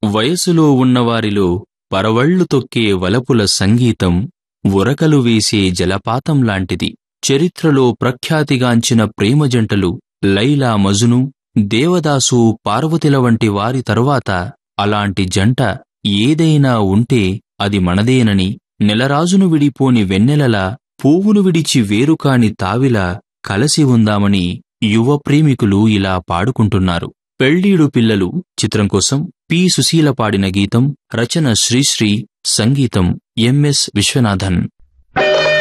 వయసులో ఉన్నవారిలో పరవళ్లు తొక్కే వలపుల సంగీతం ఉరకలు వేసే జలపాతం లాంటిది చరిత్రలో ప్రఖ్యాతిగాంచిన ప్రేమ జంటలు లైలా మజును దేవదాసు పార్వతిల వంటి వారి తరువాత అలాంటి జంట ఏదైనా ఉంటే అది మనదేనని నెలరాజును విడిపోని వెన్నెలలా పువ్వును విడిచి వేరుకాని తావిలా కలసి ఉందామని యువ ప్రేమికులు ఇలా పాడుకుంటున్నారు పెళ్ళీడు పిల్లలు చిత్రం కోసం పి సుశీల పాడిన గీతం రచన శ్రీశ్రీ సంగీతం ఎంఎస్ విశ్వనాథన్